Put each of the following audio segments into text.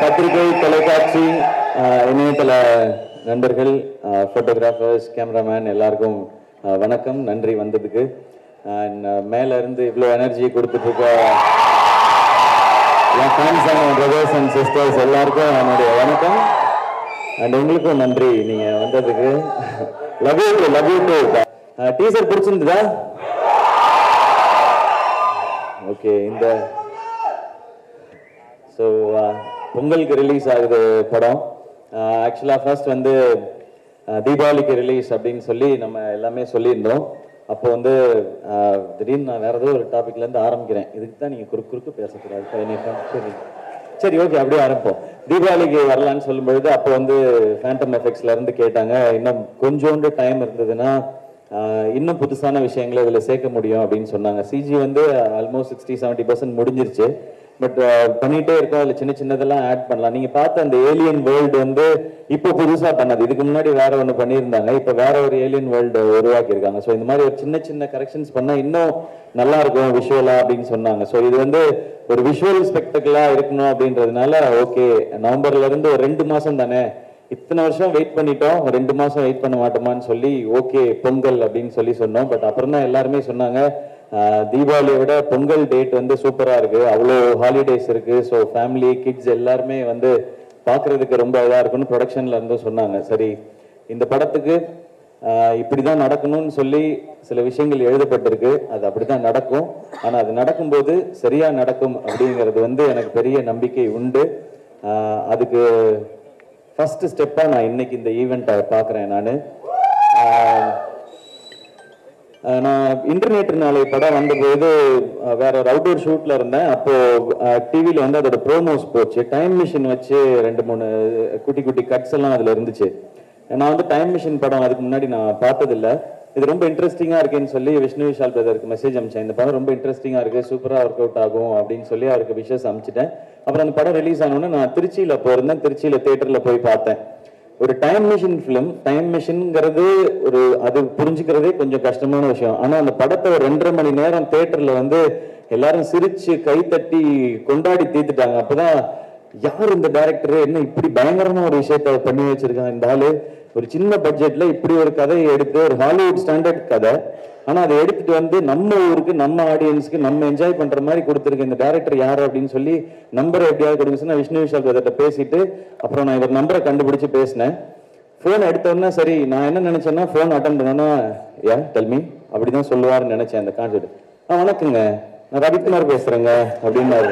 பத்திரிகை தொலைக்காட்சி ஆஹ், இணையதள நண்பர்கள் ஃபோட்டோகிராஃபர்ஸ் கேமராமேன் எல்லாருக்கும் ஆஹ், வணக்கம் நன்றி வந்ததுக்கு அண்ட் மேல இருந்து இவ்வளோ எனர்ஜி கொடுத்துட்டு இருக்க என் fans and brothers and sisters எல்லாருக்கும் என்னுடைய வணக்கம் அண்ட் உங்களுக்கும் நன்றி நீங்க வந்ததுக்கு love you love you too teaser பிடிச்சிருந்ததா ஓகே இந்த ஸோ பொங்கலுக்கு ரிலீஸ் ஆகுது படம் ஆக்சுவலாக ஃபர்ஸ்ட் வந்து அஹ், தீபாவளிக்கு ரிலீஸ் அப்படின்னு சொல்லி நம்ம எல்லாமே சொல்லியிருந்தோம் அப்போ வந்து அஹ், திடீர்னு நான் வேற ஏதோ ஒரு டாபிக்ல இருந்து ஆரம்பிக்கிறேன் இதுக்கு தான் நீங்கள் குறுக்கு குறுக்கு பேசக்கூடாது பதினேழு சரி சரி ஓகே அப்படியே ஆரம்பிப்போம் தீபாவளிக்கு வரலான்னு சொல்லும்பொழுது அப்போ வந்து ஃபேண்டம் எஃபெக்ட்ஸ்ல இருந்து கேட்டாங்க இன்னும் கொஞ்சோண்டு டைம் இருந்ததுன்னா ஆஹ் இன்னும் புதுசான விஷயங்களை இதில் சேர்க்க முடியும் அப்படின்னு சொன்னாங்க சிஜி வந்து ஆல்மோஸ்ட் சிக்ஸ்டி செவன்ட்டி பர்சன்ட் முடிஞ்சிருச்சு பட் பண்ணிட்டே இருக்கோம் அதில் சின்ன சின்னதெல்லாம் ஆட் பண்ணலாம் நீங்கள் பார்த்த அந்த ஏலியன் வேர்ல்டு வந்து இப்போ புதுசாக பண்ணது இதுக்கு முன்னாடி வேற ஒன்று பண்ணியிருந்தாங்க இப்போ வேற ஒரு ஏலியன் வேர்ல்டு உருவாக்கியிருக்காங்க ஸோ இந்த மாதிரி ஒரு சின்ன சின்ன கரெக்ஷன்ஸ் பண்ணால் இன்னும் நல்லா இருக்கும் விஷுவலா அப்படின்னு சொன்னாங்க ஸோ இது வந்து ஒரு விஷுவல் ஸ்பெக்டக்கிளா இருக்கணும் அப்படின்றதுனால ஓகே நவம்பர்ல இருந்து ஒரு ரெண்டு மாசம் தானே இத்தனை வருஷம் வெயிட் பண்ணிட்டோம் ஒரு ரெண்டு மாசம் வெயிட் பண்ண மாட்டோமான்னு சொல்லி ஓகே பொங்கல் அப்படின்னு சொல்லி சொன்னோம் பட் அப்புறம் தான் எல்லாருமே சொன்னாங்க ஆஹ், தீபாவளியை விட பொங்கல் டேட் வந்து சூப்பரா இருக்கு அவ்வளோ ஹாலிடேஸ் இருக்கு ஸோ ஃபேமிலி கிட்ஸ் எல்லாருமே வந்து பார்க்கிறதுக்கு ரொம்ப இதா இருக்குன்னு ப்ரொடக்ஷன்ல இருந்தும் சொன்னாங்க சரி இந்த படத்துக்கு ஆஹ், இப்படிதான் நடக்கணும்னு சொல்லி சில விஷயங்கள் எழுதப்பட்டிருக்கு அது அப்படிதான் நடக்கும் ஆனா அது நடக்கும்போது சரியா நடக்கும் அப்படிங்கிறது வந்து எனக்கு பெரிய நம்பிக்கை உண்டு ஆஹ், அதுக்கு ஃபர்ஸ்ட் ஸ்டெப்பா நான் இன்னைக்கு இந்த ஈவெண்ட்டை பார்க்குறேன் நான் நான் இன்டர்நெட் நாளை படம் வந்தபோது அஹ், வேற ஒரு அவுட்டோர் ஷூட்ல இருந்தேன் அப்போ டிவியில் வந்து அதோட ப்ரோமோஸ் போச்சு டைம் மிஷின் வச்சு ரெண்டு மூணு குட்டி குட்டி கட்ஸ் எல்லாம் அதுல இருந்துச்சு நான் வந்து டைம் மிஷின் படம் அதுக்கு முன்னாடி நான் பார்த்ததில்ல இது ரொம்ப இன்ட்ரெஸ்டிங்கா இருக்குன்னு சொல்லி விஷ்ணு விஷால் பிரதருக்கு மெசேஜ் அனுப்பிச்சேன் இந்த படம் ரொம்ப இன்ட்ரெஸ்டிங்கா இருக்கு சூப்பரா ஒர்க் அவுட் ஆகும் அப்படின்னு சொல்லி அவருக்கு விஷஸ் அனுப்பிச்சிட்டேன் அப்புறம் அந்த படம் ரிலீஸ் ஆனோடனே நான் திருச்சியில போயிருந்தேன் திருச்சியில தியேட்டர்ல போய் பார்த்தேன் ஒரு டைம் மிஷின் ஃபிலிம் டைம் மிஷின்ங்கிறது ஒரு அது புரிஞ்சுக்கிறதே கொஞ்சம் கஷ்டமான விஷயம் ஆனா அந்த படத்தை ஒரு ரெண்டரை மணி நேரம் தியேட்டர்ல வந்து எல்லாரும் சிரிச்சு கைத்தட்டி கொண்டாடி தீர்த்துட்டாங்க அப்பதான் யார் இந்த டைரக்டர் என்ன இப்படி பயங்கரமா ஒரு விஷயத்த பண்ணி வச்சிருக்காங்க இந்த ஆளு ஒரு சின்ன பட்ஜெட்ல இப்படி ஒரு கதையை எடுத்து ஒரு ஹாலிவுட் ஸ்டாண்டர்ட் கதை ஆனா அதை எடுத்துட்டு வந்து நம்ம ஊருக்கு நம்ம ஆடியன்ஸ்க்கு நம்ம என்ஜாய் பண்ற மாதிரி கொடுத்துருக்கு இந்த டேரக்டர் யாரு அப்படின்னு சொல்லி நம்பரை எப்படியாவது கொடுங்க சொன்னா விஷ்ணு விஷால் பிரதர்கிட்ட பேசிட்டு அப்புறம் நான் இவர் நம்பரை கண்டுபிடிச்சு பேசினேன் ஃபோன் எடுத்தோடனே சரி நான் என்ன நினைச்சேன்னா ஃபோன் அட்டன் பண்ணோன்னா ஏ டெல்மி அப்படிதான் சொல்லுவாருன்னு நினைச்சேன் அந்த கான்செப்ட் ஆ வணக்கங்க நான் ரவிக்குமார் பேசுறேங்க அப்படின்னாரு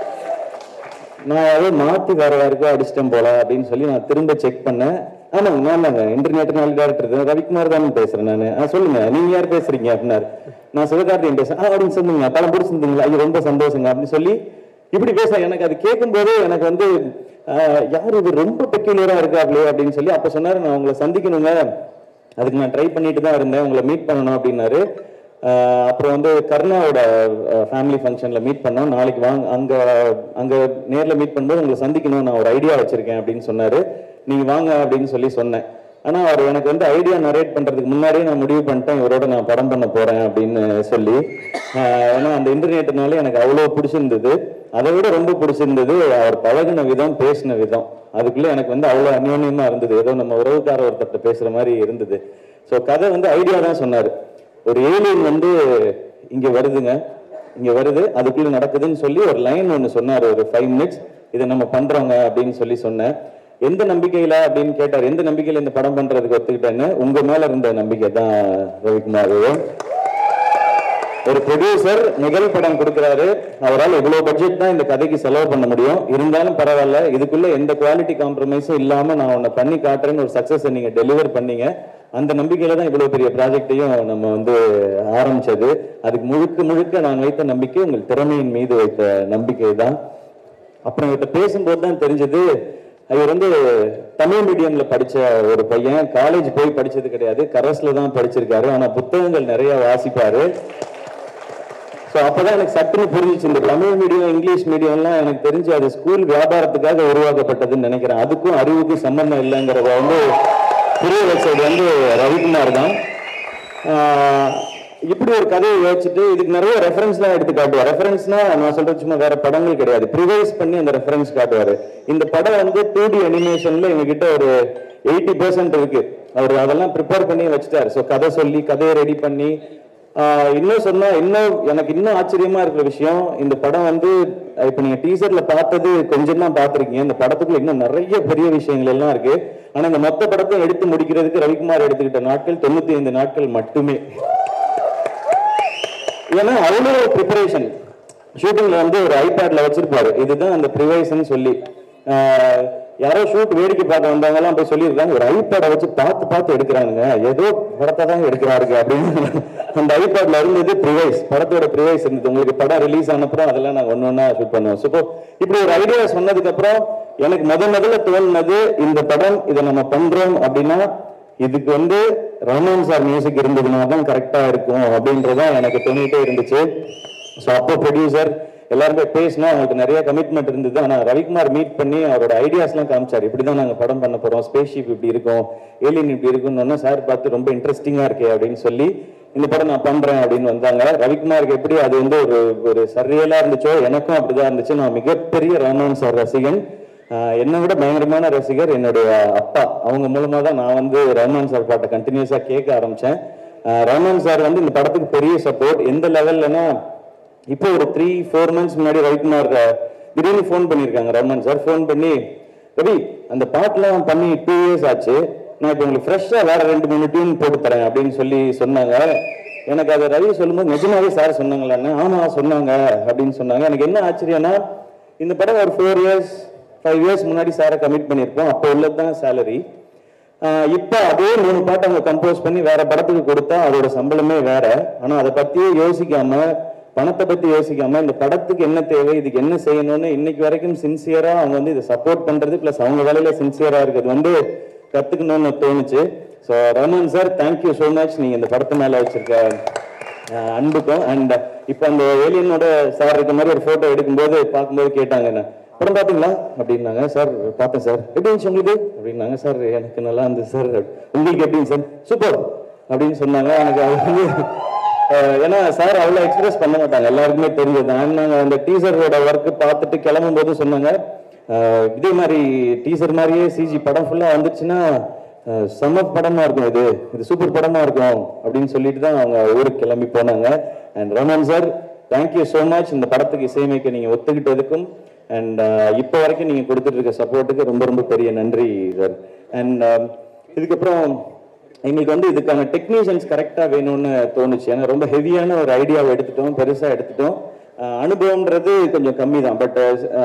நான் ஏதோ மாத்தி வேற யாருக்கோ அடிச்சிட்டேன் போல அப்படின்னு சொல்லி நான் திரும்ப செக் பண்ணேன் ஆமாங்க ஆமாங்க இன்டர்நெட் நாள் டேரக்டர் ரவிக்குமார் தானே பேசுறேன் நான் ஆ சொல்லுங்க நீங்க யார் பேசுறீங்க அப்படின்னாரு நான் சிவகார்த்தியன் பேசுறேன் ஆ அப்படின்னு சொன்னீங்க படம் பிடிச்சிருந்தீங்களா ஐயோ ரொம்ப சந்தோஷங்க அப்படின்னு சொல்லி இப்படி பேச எனக்கு அது கேட்கும் போது எனக்கு வந்து ஆஹ், யார் இது ரொம்ப பெக்யூலரா இருக்காப்லையே அப்படின்னு சொல்லி அப்ப சொன்னாரு நான் உங்களை சந்திக்கணுங்க அதுக்கு நான் ட்ரை பண்ணிட்டு தான் இருந்தேன் உங்களை மீட் பண்ணணும் அப்படின்னாரு ஆஹ் அப்புறம் வந்து கர்ணாவோட ஃபேமிலி ஃபங்க்ஷனில் மீட் பண்ணோம் நாளைக்கு வாங்க அங்கே அங்கே நேரில் மீட் பண்ணும்போது உங்களை சந்திக்கணும் நான் ஒரு ஐடியா வச்சுருக்கேன் அப்படின்னு சொன்னார் நீங்கள் வாங்க அப்படின்னு சொல்லி சொன்னேன் ஆனால் அவர் எனக்கு வந்து ஐடியா நரேட் பண்ணுறதுக்கு முன்னாடியே நான் முடிவு பண்ணிட்டேன் இவரோட நான் படம் பண்ண போகிறேன் அப்படின்னு சொல்லி ஆஹ் ஏன்னா அந்த இன்டர்நெட்னால எனக்கு அவ்வளோ பிடிச்சிருந்தது அதை விட ரொம்ப பிடிச்சிருந்தது அவர் பழகின விதம் பேசின விதம் அதுக்குள்ளே எனக்கு வந்து அவ்வளோ அந்யோன்யமாக இருந்தது ஏதோ நம்ம உறவுக்கார ஒருத்தர்கிட்ட பேசுகிற மாதிரி இருந்தது ஸோ கதை வந்து ஐடியா தான் சொன்னார் ஒரு ஏலியன் வந்து இங்க வருதுங்க இங்க வருது அதுக்குள்ள நடக்குதுன்னு சொல்லி ஒரு லைன் ஒன்னு சொன்னார் ஒரு ஃபைவ் மினிட்ஸ் இதை நம்ம பண்றோங்க அப்படின்னு சொல்லி சொன்னேன் எந்த நம்பிக்கையில அப்படின்னு கேட்டார் எந்த நம்பிக்கையில இந்த படம் பண்றதுக்கு ஒத்துக்கிட்டேன்னு உங்க மேல இருந்த நம்பிக்கை தான் ரவிக்குமார் ஒரு ப்ரொடியூசர் முதல் படம் கொடுக்குறாரு அவரால் இவ்வளவு பட்ஜெட் தான் இந்த கதைக்கு செலவு பண்ண முடியும் இருந்தாலும் பரவாயில்ல இதுக்குள்ள எந்த குவாலிட்டி காம்ப்ரமைஸும் இல்லாம நான் உன்னை பண்ணி காட்டுறேன்னு ஒரு சக்சஸ் நீங்க டெலிவர் பண்ணீங்க அந்த நம்பிக்கையில தான் இவ்வளவு பெரிய ப்ராஜெக்டையும் நம்ம வந்து ஆரம்பிச்சது அதுக்கு முழுக்க முழுக்க நான் வைத்த நம்பிக்கை உங்கள் திறமையின் மீது வைத்த நம்பிக்கை தான் அப்புறம் இவர்கிட்ட பேசும்போது தான் தெரிஞ்சது இவர் வந்து தமிழ் மீடியம்ல படிச்ச ஒரு பையன் காலேஜ் போய் படிச்சது கிடையாது கரஸ்ல தான் படிச்சிருக்காரு ஆனா புத்தகங்கள் நிறைய வாசிப்பாரு ஸோ அப்பதான் எனக்கு சட்டுன்னு புரிஞ்சிச்சு இந்த தமிழ் மீடியம் இங்கிலீஷ் மீடியம்லாம் எனக்கு தெரிஞ்சு அது ஸ்கூல் வியாபாரத்துக்காக உருவாக்கப்பட்டதுன்னு நினைக்கிறேன் அதுக்கும் அறிவுக்கும் சம்பந்தம் இல்லைங்கிறத வந்து புரிய வச்சது வந்து ரவிக்குமார் தான் ஆஹ் இப்படி ஒரு கதையை யோசிச்சுட்டு இதுக்கு நிறைய ரெஃபரன்ஸ்லாம் எடுத்து காட்டுவார் ரெஃபரன்ஸ்னா நான் சொல்றது சும்மா வேற படங்கள் கிடையாது ப்ரிவைஸ் பண்ணி அந்த ரெஃபரன்ஸ் காட்டுவாரு இந்த படம் வந்து டூ டி அனிமேஷன்ல எங்ககிட்ட ஒரு எயிட்டி பெர்சென்ட் இருக்கு அவர் அதெல்லாம் ப்ரிப்பேர் பண்ணி வச்சுட்டாரு ஸோ கதை சொல்லி கதையை ரெடி பண்ணி ஆஹ் இன்னும் சொன்னா இன்னும் எனக்கு இன்னும் ஆச்சரியமா இருக்கிற விஷயம் இந்த படம் வந்து இப்ப நீங்க டீசர்ல பார்த்தது கொஞ்சம் தான் பார்த்திருக்கீங்க இந்த படத்துக்குள்ள இன்னும் நிறைய பெரிய விஷயங்கள் எல்லாம் இருக்கு ஆனா இந்த மொத்த படத்தை எடுத்து முடிக்கிறதுக்கு ரவிக்குமார் எடுத்துக்கிட்ட நாட்கள் தொண்ணூத்தி ஐந்து நாட்கள் மட்டுமே ஏன்னா அவ்வளோ ப்ரிப்பரேஷன் ஷூட்டிங்ல வந்து ஒரு ஐபேட்ல வச்சிருப்பாரு இதுதான் அந்த ப்ரிவைஸ்ன்னு சொல்லி ஆஹ் யாரோ ஷூட் வேடிக்கை பார்க்க வந்தவங்க எல்லாம் போய் சொல்லியிருக்காங்க ஒரு ஐபேடை வச்சு பார்த்து பார்த்து எடுக்கிறானுங்க ஏதோ படத்தை தான் எடுக்கிறாருங்க அப்படின்னு அந்த ஐபேட்ல இருந்தது ப்ரிவைஸ் படத்தோட ப்ரிவைஸ் இருந்தது உங்களுக்கு படம் ரிலீஸ் ஆனப்புறம் அதெல்லாம் நாங்கள் ஒன்று ஒன்றா ஷூட் பண்ணுவோம் ஸோ இப்படி ஒரு ஐடியா சொன்னதுக்கு அப்புறம் எனக்கு முத முதல்ல தோணுனது இந்த படம் இதை நம்ம பண்றோம் அப்படின்னா இதுக்கு வந்து ரமணன் சார் மியூசிக் இருந்ததுனா தான் கரெக்டா இருக்கும் அப்படின்றதான் எனக்கு தோணிட்டே இருந்துச்சு ஸோ அப்போ ப்ரொடியூசர் எல்லாருமே பேசினா அவங்களுக்கு நிறைய கமிட்மெண்ட் இருந்தது ஆனால் ரவிக்குமார் மீட் பண்ணி அவரோட ஐடியாஸ்லாம் காமிச்சார் இப்படி தான் நாங்கள் படம் பண்ண போகிறோம் ஸ்பேஸ் ஷிப் இப்படி இருக்கும் ஏலியன் இப்படி இருக்குன்னு சார் பார்த்து ரொம்ப இன்ட்ரெஸ்டிங்காக இருக்கே அப்படின்னு சொல்லி இந்த படம் நான் பண்றேன் அப்படின்னு வந்தாங்க ரவிக்குமாருக்கு எப்படி அது வந்து ஒரு ஒரு சரியலா இருந்துச்சோ எனக்கும் அப்படிதான் இருந்துச்சு நான் மிகப்பெரிய ரஹ்மான் சார் ரசிகன் ஆஹ் என்னை விட பயங்கரமான ரசிகர் என்னுடைய அப்பா அவங்க மூலமா தான் நான் வந்து ரஹ்மான் சார் பாட்டை கண்டினியூஸா கேட்க ஆரம்பிச்சேன் ஆஹ் ரஹ்மான் சார் வந்து இந்த படத்துக்கு பெரிய சப்போர்ட் எந்த லெவல்லனா இப்போ ஒரு த்ரீ ஃபோர் மந்த்ஸ் முன்னாடி ரவிக்குமார் அஹ், திடீர்னு ஃபோன் பண்ணியிருக்காங்க ரஹ்மான் சார் ஃபோன் பண்ணி ரவி அந்த பாட்டெலாம் பண்ணி டூ இயர்ஸ் ஆச்சு நான் இப்போ உங்களுக்கு ஃப்ரெஷ்ஷாக வேற ரெண்டு மூணு டியூன் போட்டு தரேன் அப்படின்னு சொல்லி சொன்னாங்க எனக்கு அதை ரவி சொல்லும்போது நிஜமாவே சார் சொன்னாங்களான்னு ஆமா சொன்னாங்க அப்படின்னு சொன்னாங்க எனக்கு என்ன ஆச்சரியம்னா இந்த படம் ஒரு ஃபோர் இயர்ஸ் ஃபைவ் இயர்ஸ் முன்னாடி சாரை கமிட் பண்ணியிருப்போம் அப்போ உள்ளது தான் சேலரி இப்போ அதே மூணு பாட்டு அவங்க கம்போஸ் பண்ணி வேற படத்துக்கு கொடுத்தா அதோட சம்பளமே வேற ஆனா அதை பத்தியே யோசிக்காம பணத்தை பத்தி யோசிக்காம இந்த படத்துக்கு என்ன தேவை இதுக்கு என்ன செய்யணும்னு இன்னைக்கு வரைக்கும் சின்சியரா அவங்க வந்து இதை சப்போர்ட் பண்றது பிளஸ் அவங்க வேலையில சின்சியரா இருக்கிறது வந்து கத்துக்கணும்னு தோணுச்சு so Raman sir thank you so much நீங்க இந்த படத்து மேல வச்சிருக்க அஹ், அன்புக்கும் அண்ட் இப்போ அந்த ஏலியனோட சார் இருக்க மாதிரி ஒரு போட்டோ எடுக்கும்போது பார்க்கும்போது கேட்டாங்க என்ன படம் பார்த்தீங்களா அப்படின்னாங்க சார் பார்த்தேன் சார் எப்படி இருந்துச்சு உங்களுக்கு அப்படின்னாங்க சார் எனக்கு நல்லா இருந்துச்சு சார் உங்களுக்கு எப்படிங்க சார் சூப்பர் அப்படின்னு சொன்னாங்க எனக்கு அது வந்து அஹ், ஏன்னா சார் அவ்வளோ எக்ஸ்பிரஸ் பண்ண மாட்டாங்க எல்லாருக்குமே தெரிஞ்சது நாங்கள் அந்த டீசரோட ஒர்க் பார்த்துட்டு கிளம்பும் போது சொன்னாங்க அஹ், இதே மாதிரி டீசர் மாதிரியே சிஜி படம் ஃபுல்லாக வந்துச்சுன்னா அஹ், செம்ம படமா இருக்கும் இது இது சூப்பர் படமா இருக்கும் அப்படின்னு சொல்லிட்டு தான் அவங்க ஊருக்கு கிளம்பி போனாங்க and Raman sir thank you so much இந்த படத்துக்கு இசையமைக்க நீங்க ஒத்துக்கிட்டதுக்கும் அண்ட் இப்போ வரைக்கும் நீங்க கொடுத்துட்டு இருக்க சப்போர்ட்டுக்கு ரொம்ப ரொம்ப பெரிய நன்றி சார் அண்ட் இதுக்கப்புறம் எங்களுக்கு வந்து இதுக்கான டெக்னீஷியன்ஸ் கரெக்டாக வேணும்னு தோணுச்சு ஏன்னா ரொம்ப ஹெவியான ஒரு ஐடியாவை எடுத்துட்டோம் பெருசாக எடுத்துட்டோம் அஹ் அனுபவம்ன்றது கொஞ்சம் கம்மி தான் பட்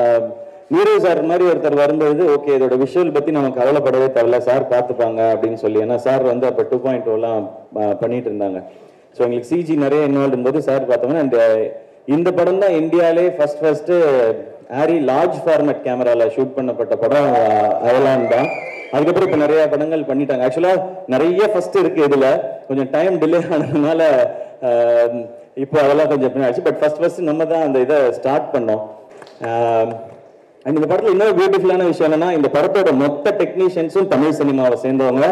நீரோ சார் மாதிரி ஒருத்தர் வரும்போது ஓகே இதோட விஷுவல் பற்றி நம்ம கவலைப்படவே தேவையில்ல சார் பார்த்துப்பாங்க அப்படின்னு சொல்லி ஏன்னா சார் வந்து அப்போ டூ பாயிண்ட் ஓலாம் பண்ணிட்டு இருந்தாங்க ஸோ எங்களுக்கு சிஜி நிறைய இன்வால்வ் போது சார் பார்த்தோம்னா அண்ட் இந்த படம் தான் இந்தியாவிலே first first ARRI large format கேமரால ஷூட் பண்ணப்பட்ட படம் அஹ், அயலான் தான் அதுக்கப்புறம் இப்போ நிறைய படங்கள் பண்ணிட்டாங்க ஆக்சுவலா நிறைய ஃபர்ஸ்ட் இருக்கு இதுல கொஞ்சம் டைம் டிலே ஆனதுனால அஹ், இப்போ அதெல்லாம் கொஞ்சம் பின்னாடி பட் ஃபர்ஸ்ட் ஃபர்ஸ்ட் நம்ம தான் அந்த இதை ஸ்டார்ட் பண்ணோம் அண்ட் இந்த படத்துல இன்னொரு பியூட்டிஃபுல்லான விஷயம் என்னன்னா இந்த படத்தோட மொத்த டெக்னீஷியன்ஸும் தமிழ் சினிமாவை சேர்ந்தவங்க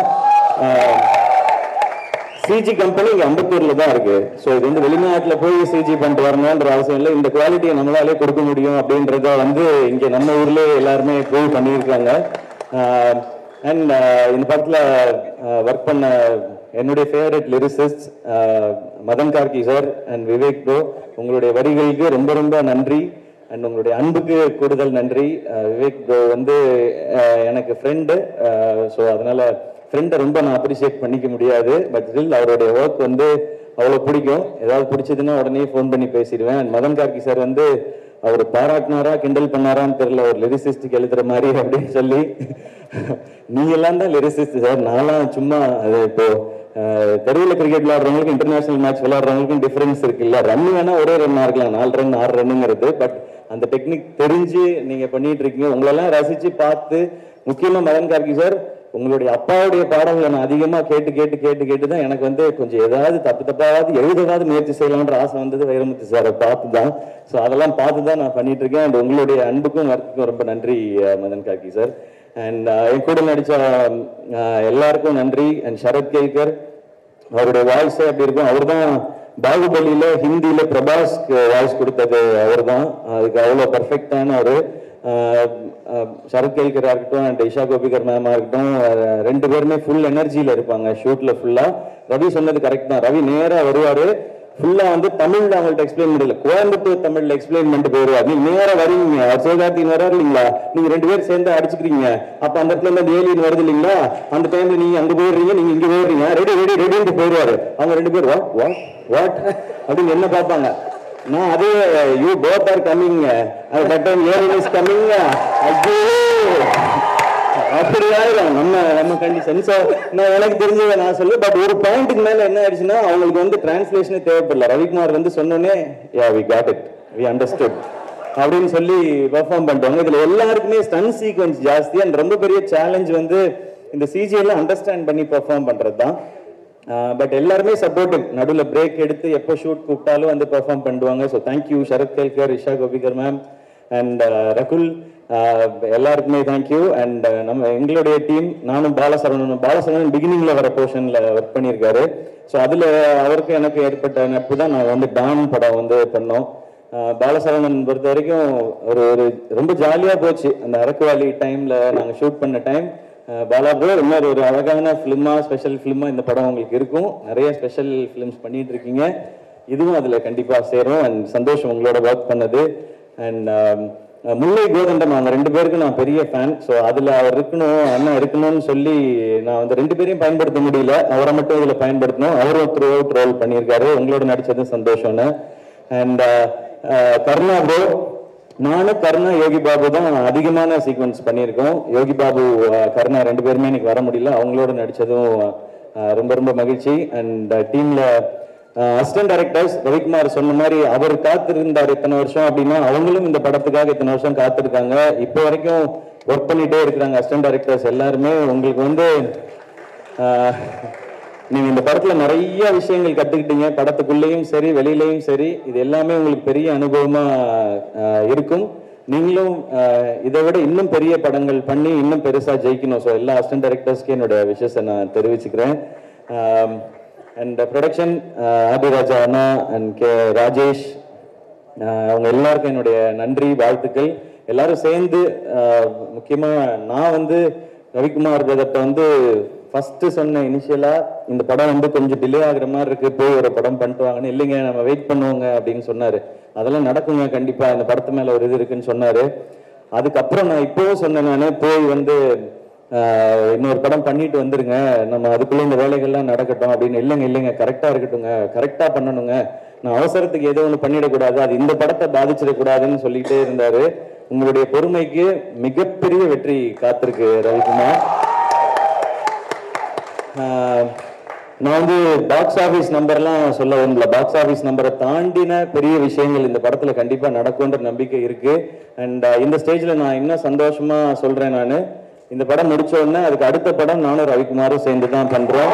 சிஜி கம்பெனி இங்க அம்பத்தூர்ல தான் இருக்கு ஸோ இது வந்து வெளிநாட்டுல போய் சிஜி பண்ணிட்டு வரணுன்ற அவசியம் இல்லை இந்த குவாலிட்டியை நம்மளாலே கொடுக்க முடியும் அப்படின்றத வந்து இங்க நம்ம ஊர்லயே எல்லாருமே ப்ரூவ் பண்ணியிருக்காங்க அண்ட் இந்த படத்துல ஒர்க் பண்ண என்னுடைய favourite lyricist Madhan Karky sir and Vivek bro உங்களுடைய வரிகளுக்கு ரொம்ப ரொம்ப நன்றி அண்ட் உங்களுடைய அன்புக்கு கூடுதல் நன்றி அஹ் விவேக் ப்ரோ வந்து அஹ் எனக்கு ஃப்ரெண்டு ஸோ அதனால ஃப்ரெண்டை ரொம்ப நான் அப்ரிஷியேட் பண்ணிக்க முடியாது பட் ஸ்டில் அவருடைய ஒர்க் வந்து அவ்வளோ பிடிக்கும் ஏதாவது பிடிச்சதுன்னா உடனே ஃபோன் பண்ணி பேசிடுவேன் அண்ட் மதன் கார்கி சார் வந்து அவர் பாராட்டினாரா கிண்டல் பண்ணாரான்னு தெரியல ஒரு லிரிசிஸ்டுக்கு எழுதுற மாதிரி அப்படின்னு சொல்லி நீ எல்லாம் தான் லிரிசிஸ்ட் சார் நான்லாம் சும்மா அது இப்போ அஹ், தெருவுல கிரிக்கெட் விளையாடுறவங்களுக்கும் இன்டர்நேஷனல் மேட்ச் விளையாடுறவங்களுக்கும் டிஃபரன்ஸ் இருக்குல்ல ரன் வேணா ஒரே ரன் இருக்கலாம் நாலு ரன் ஆறு ரன்னுங்கிறது பட் அந்த டெக்னிக் தெரிஞ்சு நீங்க பண்ணிட்டு இருக்கீங்க உங்களெல்லாம் ரசிச்சு பார்த்து முக்கியமா மதன் கார்கி சார் உங்களுடைய அப்பாவுடைய பாடல்களை நான் அதிகமா கேட்டு கேட்டு கேட்டு கேட்டு தான் எனக்கு வந்து கொஞ்சம் ஏதாவது தப்பு தப்பாவது எழுதவாவது முயற்சி செய்யலாம்ன்ற ஆசை வந்தது வைரமுத்து சாரை பார்த்து தான் ஸோ அதெல்லாம் பார்த்து தான் நான் பண்ணிட்டு இருக்கேன் அண்ட் உங்களுடைய அன்புக்கும் ஒர்க்குக்கும் ரொம்ப நன்றி அஹ், மதன் கார்கி சார் அண்ட் என் கூட நடிச்ச அஹ், எல்லாருக்கும் நன்றி அண்ட் சரத் கேல்கர் அவருடைய வாய்ஸே அப்படி இருக்கும் அவர் தான் பாகுபலியில ஹிந்தியில பிரபாஸ்க்கு வாய்ஸ் கொடுத்தது அவர்தான் அதுக்கு அவ்வளோ பர்ஃபெக்டான ஒரு சரத் கேல்கரா இருக்கட்டும் அண்ட் இஷா கோபிகர் மேமா இருக்கட்டும் அஹ் ரெண்டு பேருமே ஃபுல் எனர்ஜியில இருப்பாங்க ஷூட்ல ஃபுல்லா ரவி சொன்னது கரெக்ட் தான் ரவி நேரா வருவாரு ஃபுல்லா வந்து தமிழ்ல அவங்கள்ட்ட எக்ஸ்பிளைன் பண்ணல கோயம்புத்தூர் தமிழ்ல எக்ஸ்பிளைன் பண்ணிட்டு போயிருவார் நீங்க நேரா வரீங்க அவர் சிவகார்த்தின் வராரு இல்லைங்களா நீங்க ரெண்டு பேரும் சேர்ந்து அடிச்சுக்கிறீங்க அப்ப அந்த இடத்துல இருந்து அந்த ஏலியன் வருது இல்லைங்களா அந்த டைம்ல நீங்க அங்க போயிடுறீங்க நீங்க இங்க போயிடுறீங்க ரெடி ரெடி ரெடின்னு போயிடுவாரு அவங்க ரெண்டு பேரும் வாட் வாட் வாட் அப்படின்னு என்ன பார்ப்பாங்க நான் அதே you both are coming that time alien is coming ஐயோ அப்படி ஆயிரும் நம்ம நம்ம கண்டிஷன் ஸோ நான் எனக்கு தெரிஞ்சதை நான் சொல்லு பட் ஒரு பாயிண்ட்டுக்கு மேல என்ன ஆயிடுச்சுன்னா அவங்களுக்கு வந்து டிரான்ஸ்லேஷனே தேவைப்படல ரவிக்குமார் வந்து சொன்னோன்னே yeah we got it we understood அப்படின்னு சொல்லி பெர்ஃபார்ம் பண்ணிட்டாங்க இதுல எல்லாருக்குமே ஸ்டன் சீக்வன்ஸ் ஜாஸ்தி அண்ட் ரொம்ப பெரிய சேலஞ்ச் வந்து இந்த சிஜி எல்லாம் அண்டர்ஸ்டாண்ட் பண்ணி பெர்ஃபார்ம் பண்றது தான் பட் எல்லாருமே சப்போர்ட்டிவ் நடுவில் பிரேக் எடுத்து எப்போ ஷூட் கூப்பிட்டாலும் வந்து பெர்ஃபார்ம் பண்ணுவாங்க so thank you Sarath Kelkar Isha Koppikar ma'am and Rakul ஆஹ் எல்லாருக்குமே தேங்க்யூ அண்ட் நம்ம எங்களுடைய டீம் நானும் பாலசரவணன் பாலசரவணன் பிகினிங்ல வர போர்ஷன்ல ஒர்க் பண்ணியிருக்காரு ஸோ அதுல அவருக்கு எனக்கு ஏற்பட்ட நட்பு தான் நான் வந்து டான் படம் வந்து பண்ணோம் ஆஹ் பாலசரவணன் பொறுத்த வரைக்கும் ஒரு ஒரு ரொம்ப ஜாலியா போச்சு அந்த அரக்குவாலி டைம்ல நாங்க ஷூட் பண்ண டைம் பாலா ப்ரோ இன்னொரு ஒரு அழகான ஃபிலிமா ஸ்பெஷல் ஃபிலிமா இந்த படம் உங்களுக்கு இருக்கும் நிறைய ஸ்பெஷல் ஃபிலிம்ஸ் பண்ணிட்டு இருக்கீங்க இதுவும் அதுல கண்டிப்பா சேரும் அண்ட் சந்தோஷம் உங்களோட ஒர்க் பண்ணது அண்ட் முல்லை கோதண்டம் அவங்க ரெண்டு பேருக்கும் நான் பெரிய ஃபேன் ஸோ அதுல அவர் இருக்கணும் அண்ணன் இருக்கணும்னு சொல்லி நான் வந்து ரெண்டு பேரையும் பயன்படுத்த முடியல அவரை மட்டும் இதுல பயன்படுத்தணும் அவரும் த்ரூ அவுட் ரோல் பண்ணியிருக்காரு உங்களோட நடிச்சதும் சந்தோஷம்னு அண்ட் கருணா ப்ரோ நானும் கருணா யோகி பாபு தான் அதிகமான சீக்வன்ஸ் பண்ணியிருக்கோம் யோகி பாபு அஹ், கருணா ரெண்டு பேருமே இன்னைக்கு வர முடியல அவங்களோட நடிச்சதும் அஹ், ரொம்ப ரொம்ப மகிழ்ச்சி அண்ட் டீம்ல அசிஸ்டன்ட் டைரக்டர்ஸ் ரவிக்குமார் சொன்ன மாதிரி அவர் காத்திருந்தார் இத்தனை வருஷம் அப்படின்னா அவங்களும் இந்த படத்துக்காக இத்தனை வருஷம் காத்திருக்காங்க இப்போ வரைக்கும் ஒர்க் பண்ணிட்டே இருக்கிறாங்க அசிஸ்டன்ட் டைரக்டர்ஸ் எல்லாருமே உங்களுக்கு வந்து ஆஹ், நீங்க இந்த படத்துல நிறைய விஷயங்கள் கத்துக்கிட்டீங்க படத்துக்குள்ளேயும் சரி வெளியிலயும் சரி இது எல்லாமே உங்களுக்கு பெரிய அனுபவமா ஆஹ், இருக்கும் நீங்களும் ஆஹ், இதை விட இன்னும் பெரிய படங்கள் பண்ணி இன்னும் பெருசா ஜெயிக்கணும் ஸோ எல்லா அசிஸ்டன்ட் டைரக்டர்ஸ்க்கு என்னோட விஷயத்தை நான் தெரிவிச்சுக்கிறேன் அண்ட் ப்ரொடக்ஷன் ஆதிராஜா அண்ணா அண்ட் கே ராஜேஷ் ஆஹ் அவங்க எல்லாருக்கும் என்னுடைய நன்றி வாழ்த்துக்கள் எல்லாரும் சேர்ந்து ஆஹ் முக்கியமா நான் வந்து ரவிக்குமார் பிரதத்தை வந்து ஃபர்ஸ்ட் சொன்ன இனிஷியலா இந்த படம் வந்து கொஞ்சம் டிலே ஆகுற மாதிரி இருக்கு போய் ஒரு படம் பண்ணிட்டு வாங்கன்னு இல்லைங்க நம்ம வெயிட் பண்ணுவோங்க அப்படின்னு சொன்னாரு அதெல்லாம் நடக்குங்க கண்டிப்பா இந்த படத்து மேல ஒரு இது இருக்குன்னு சொன்னாரு அதுக்கப்புறம் நான் இப்பவும் சொன்னேன் நானு போய் வந்து ஆஹ் இன்னொரு படம் பண்ணிட்டு வந்துருங்க நம்ம அதுக்குள்ள இந்த வேலைகள்லாம் நடக்கட்டும் அப்படின்னு இல்லைங்க இல்லைங்க கரெக்டா இருக்கட்டுங்க கரெக்டா பண்ணணுங்க நான் அவசரத்துக்கு ஏதோ ஒன்று பண்ணிடக்கூடாது அது இந்த படத்தை பாதிச்சிடக்கூடாதுன்னு சொல்லிட்டே இருந்தாரு உங்களுடைய பொறுமைக்கு மிகப்பெரிய வெற்றி காத்திருக்கு ரவிக்குமார் ஆஹ் நான் வந்து பாக்ஸ் ஆபீஸ் நம்பர்லாம் சொல்ல விரும்பல பாக்ஸ் ஆபீஸ் நம்பரை தாண்டின பெரிய விஷயங்கள் இந்த படத்துல கண்டிப்பா நடக்கும்ன்ற நம்பிக்கை இருக்கு அண்ட் இந்த ஸ்டேஜ்ல நான் இன்னும் சந்தோஷமா சொல்றேன் நான் இந்த படம் முடிச்ச உடனே அதுக்கு அடுத்த படம் நானும் ரவிக்குமாரும் சேர்ந்து தான் பண்றோம்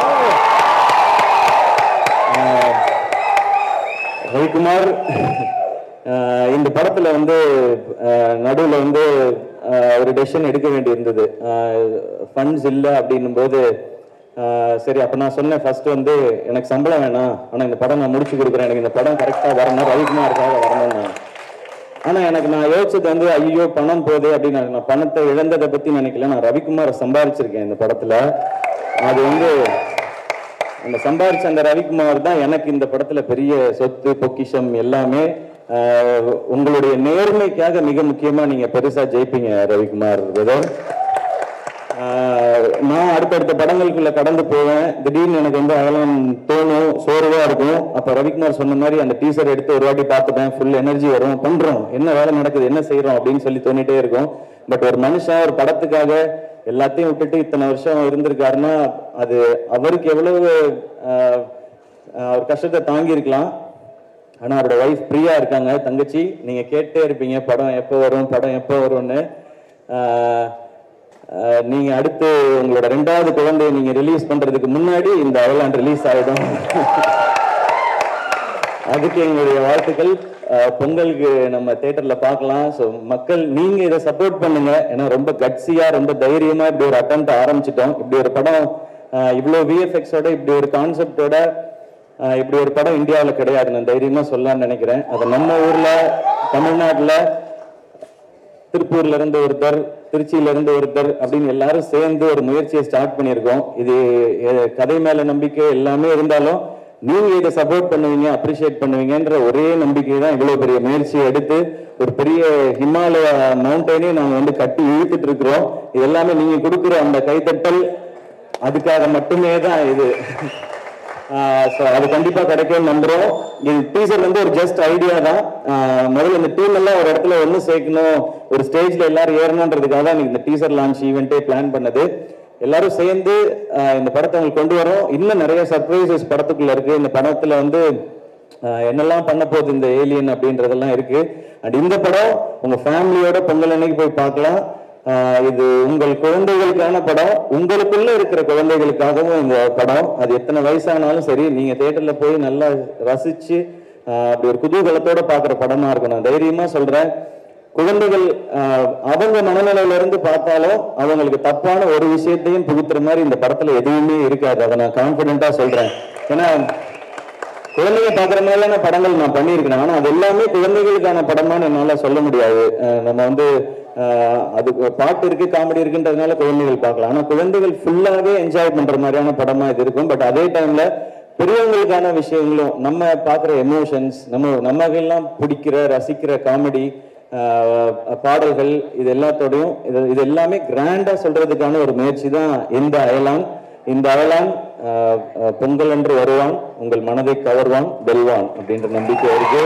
ஆஹ் ரவிக்குமார் ஆஹ் இந்த படத்துல வந்து நடுவில் வந்து ஆஹ் ஒரு டெசிஷன் எடுக்க வேண்டி இருந்தது ஃபண்ட்ஸ் இல்லை அப்படின்னும் போது ஆஹ் சரி அப்ப நான் சொன்னேன் ஃபர்ஸ்ட் வந்து எனக்கு சம்பளம் வேணாம் ஆனா இந்த படம் நான் முடிச்சு கொடுக்குறேன் எனக்கு இந்த படம் கரெக்டா வரணும் ரவிக்குமாருக்காக வரணும் நான் ஆனா எனக்கு நான் யோசிச்சது வந்து ஐயோ பணம் போதே அப்படின்னு நான் பணத்தை இழந்ததை பத்தி நினைக்கல நான் ரவிக்குமாரை சம்பாதிச்சிருக்கேன் இந்த படத்துல அது வந்து அந்த சம்பாரிச்ச அந்த ரவிக்குமார் தான் எனக்கு இந்த படத்துல பெரிய சொத்து பொக்கிஷம் எல்லாமே ஆஹ் உங்களுடைய நேர்மைக்காக மிக முக்கியமா நீங்க பெருசா ஜெயிப்பீங்க ரவிக்குமார் பிரதர் ஆஹ் நான் அடுத்தடுத்த படங்களுக்குள்ள கடந்து போவேன் திடீர்னு எனக்கு வந்து அதெல்லாம் தோணும் சோர்வா இருக்கும் அப்ப ரவிக்குமார் சொன்ன மாதிரி அந்த டீசர் எடுத்து ஒரு வாட்டி பார்த்துட்டேன் ஃபுல் எனர்ஜி வரும் பண்றோம் என்ன வேலை நடக்குது என்ன செய்றோம் அப்படின்னு சொல்லி தோணிட்டே இருக்கும் பட் ஒரு மனுஷன் ஒரு படத்துக்காக எல்லாத்தையும் விட்டுட்டு இத்தனை வருஷம் இருந்திருக்காருன்னா அது அவருக்கு எவ்வளவு ஆஹ் ஆஹ் அவர் கஷ்டத்தை தாங்கி இருக்கலாம் ஆனா அவரோட ஒய்ஃப் பிரியா இருக்காங்க தங்கச்சி நீங்க கேட்டே இருப்பீங்க படம் எப்போ வரும் படம் எப்போ வரும்னு ஆஹ் ஆஹ் நீங்க அடுத்து உங்களோட ரெண்டாவது குழந்தையை நீங்க ரிலீஸ் பண்றதுக்கு முன்னாடி இந்த அயர்லாண்ட் ரிலீஸ் ஆயிடும் அதுக்கு எங்களுடைய வாழ்த்துக்கள் ஆஹ் பொங்கலுக்கு நம்ம தியேட்டர்ல பார்க்கலாம் ஸோ மக்கள் நீங்க இதை சப்போர்ட் பண்ணுங்க ஏன்னா ரொம்ப கட்சியா ரொம்ப தைரியமா இப்படி ஒரு அட்டம் ஆரம்பிச்சிட்டோம் இப்படி ஒரு படம் ஆஹ் இவ்வளவு விஎஃப்எக்ஸோட இப்படி ஒரு கான்செப்டோட ஆஹ் இப்படி ஒரு படம் இந்தியாவில் கிடையாது நான் தைரியமா சொல்லலாம்னு நினைக்கிறேன் அது நம்ம ஊர்ல தமிழ்நாட்டுல திருப்பூர்ல இருந்து ஒருத்தர் திருச்சியில இருந்து ஒருத்தர் அப்படின்னு எல்லாரும் சேர்ந்து ஒரு முயற்சியை ஸ்டார்ட் பண்ணியிருக்கோம் இது எ- கதை மேல நம்பிக்கை எல்லாமே இருந்தாலும் நீங்க இதை சப்போர்ட் பண்ணுவீங்க அப்ரிஷியேட் பண்ணுவீங்கன்ற ஒரே நம்பிக்கை தான் இவ்வளவு பெரிய முயற்சியை எடுத்து ஒரு பெரிய ஹிமாலய மவுண்டனே நாங்க வந்து கட்டி இழுத்துட்டு இருக்கிறோம் இது எல்லாமே நீங்க கொடுக்குற அந்த கைத்தட்டல் அதுக்காக மட்டுமே தான் இது ஸோ அது கண்டிப்பா கிடைக்கும் நம்புறோம் இது டீசர் வந்து ஒரு ஜஸ்ட் ஐடியா தான் ஆஹ் முதல்ல இந்த டீம் எல்லாம் ஒரு இடத்துல ஒன்று சேர்க்கணும் ஒரு ஸ்டேஜ்ல எல்லாரும் ஏறணுன்றதுக்காக தான் இன்னைக்கு இந்த டீசர் லான்ச் ஈவெண்ட்டே பிளான் பண்ணது எல்லாரும் சேர்ந்து ஆஹ் இந்த படத்தை உங்களுக்கு கொண்டு வரோம் இன்னும் நிறைய சர்ப்ரைசஸ் படத்துக்குள்ள இருக்கு இந்த படத்துல வந்து ஆஹ் என்னெல்லாம் பண்ண போகுது இந்த ஏலியன் அப்படின்றதெல்லாம் இருக்கு அண்ட் இந்த படம் உங்க ஃபேமிலியோட பொங்கல் அன்னைக்கு போய் பார்க்கலாம் ஆஹ் இது உங்கள் குழந்தைகளுக்கான படம் உங்களுக்குள்ள இருக்கிற குழந்தைகளுக்காகவும் இந்த படம் அது எத்தனை வயசானாலும் சரி நீங்க தியேட்டர்ல போய் நல்லா ரசிச்சு ஆஹ் அப்படி ஒரு குதூகலத்தோட பார்க்குற படமா இருக்கும் நான் தைரியமா சொல்றேன் குழந்தைகள் ஆஹ் அவங்க மனநிலையில இருந்து பார்த்தாலும் அவங்களுக்கு தப்பான ஒரு விஷயத்தையும் புகுத்துற மாதிரி இந்த படத்துல எதுவுமே இருக்காது அதை நான் கான்பிடென்ட்டா சொல்றேன் ஏன்னா குழந்தைங்க பார்க்குற மாதிரியான படங்கள் நான் பண்ணியிருக்கேன் ஆனால் அது எல்லாமே குழந்தைகளுக்கான படமான்னு என்னால் சொல்ல முடியாது அஹ் நம்ம வந்து அஹ் அதுக்கு பாட்டு இருக்கு காமெடி இருக்குன்றதுனால குழந்தைகள் பார்க்கலாம் ஆனால் குழந்தைகள் ஃபுல்லாகவே என்ஜாய் பண்ற மாதிரியான படமா இது இருக்கும் பட் அதே டைம்ல பெரியவங்களுக்கான விஷயங்களும் நம்ம பார்க்குற எமோஷன்ஸ் நம்ம நமக்கெல்லாம் பிடிக்கிற ரசிக்கிற காமெடி பாடல்கள் இது எல்லாத்தோடையும் இது இது எல்லாமே கிராண்டா சொல்றதுக்கான ஒரு முயற்சி தான் இந்த அயலான் இந்த அயலான் ஆஹ், ஆஹ், பொங்கல் என்று வருவான் உங்கள் மனதை கவர்வான் வெல்வான் அப்படின்ற நம்பிக்கை இருக்கு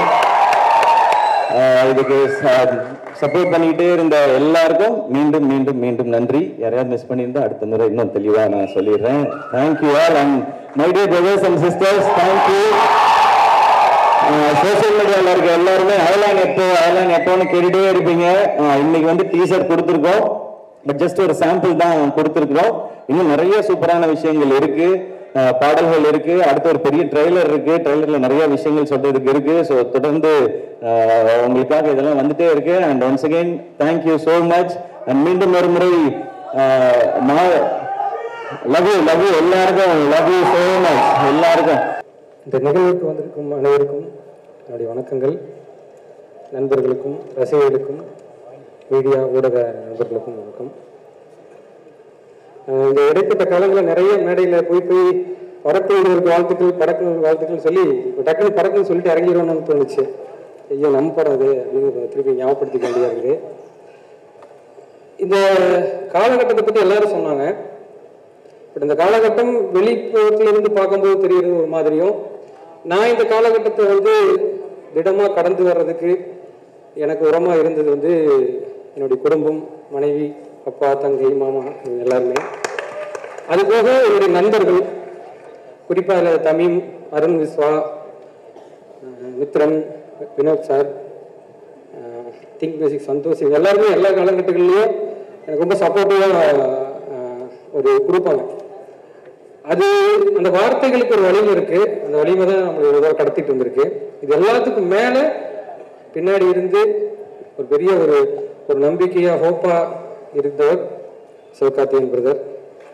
ஆஹ், இதுக்கு சப்போர்ட் பண்ணிக்கிட்டே இருந்த எல்லாருக்கும் மீண்டும் மீண்டும் மீண்டும் நன்றி யாரையாவது மிஸ் பண்ணியிருந்தா அடுத்த முறை இன்னும் தெளிவா நான் சொல்லிடுறேன் thank you all and my dear brothers and sisters thank you social மீடியால இருக்க எல்லாருமே அயலான் எப்போ அயலான் எப்போன்னு கேட்டுட்டே இருப்பீங்க ஆஹ் இன்னைக்கு வந்து டீசர் கொடுத்துருக்கோம் பட் ஜஸ்ட் ஒரு சாம்பிள் தான் கொடுத்துருக்குறோம் இன்னும் நிறைய சூப்பரான விஷயங்கள் இருக்கு ஆஹ் பாடல்கள் இருக்கு அடுத்து ஒரு பெரிய ட்ரெய்லர் இருக்கு ட்ரெய்லர்ல நிறைய விஷயங்கள் சொல்றதுக்கு இருக்கு ஸோ தொடர்ந்து ஆஹ் உங்களுக்காக இதெல்லாம் வந்துட்டே இருக்கு and once again thank you so much and மீண்டும் ஒரு முறை லவ் யூ லவ் யூ எல்லாருக்கும் லவ் யூ ஸோ மச் எல்லாருக்கும் இந்த நிகழ்வுக்கு வந்திருக்கும் அனைவருக்கும் என்னுடைய வணக்கங்கள் நண்பர்களுக்கும் ரசிகர்களுக்கும் மீடியா ஊடக நண்பர்களுக்கும் வணக்கம் அஹ் இந்த இடைப்பட்ட காலங்களில் நிறைய மேடையில் போய் போய் படக்குழுவினருக்கு வாழ்த்துக்கள் படக்குழுவினருக்கு வாழ்த்துக்கள் சொல்லி இப்போ டக்குனு படக்குன்னு சொல்லிட்டு இறங்கிடுவோம்னு தோணுச்சு ஐயோ நம்ம படம் அது அப்படின்னு திருப்பி ஞாபகப்படுத்திக்க வேண்டியதாக இருக்குது இந்த காலகட்டத்தை பற்றி எல்லாரும் சொன்னாங்க பட் இந்த காலகட்டம் வெளிப்புறத்துல இருந்து பார்க்கும்போது தெரிகிறது ஒரு மாதிரியும் நான் இந்த காலகட்டத்தை வந்து திடமா கடந்து வர்றதுக்கு எனக்கு உரமா இருந்தது வந்து என்னுடைய குடும்பம் மனைவி அப்பா தங்கை மாமா இவங்க எல்லாருமே அது போக என்னுடைய நண்பர்கள் குறிப்பா இதுல தமிம் அருண் விஸ்வா அஹ் மித்ரன் வினோத் சார் திங்க் பேசிக் சந்தோஷ் இவங்க எல்லாருமே எல்லா காலகட்டங்கள்லையும் எனக்கு ரொம்ப சப்போர்ட்டிவாக ஒரு கொடுப்பாங்க அது அந்த வார்த்தைகளுக்கு ஒரு வலிமை இருக்கு அந்த வலிமை தான் நம்ம இவ்வளோ கடத்திட்டு வந்திருக்கு இது எல்லாத்துக்கும் மேல பின்னாடி இருந்து ஒரு பெரிய ஒரு ஒரு நம்பிக்கையா ஹோப்பா இருந்தவர் சிவகார்த்தியன் பிரதர்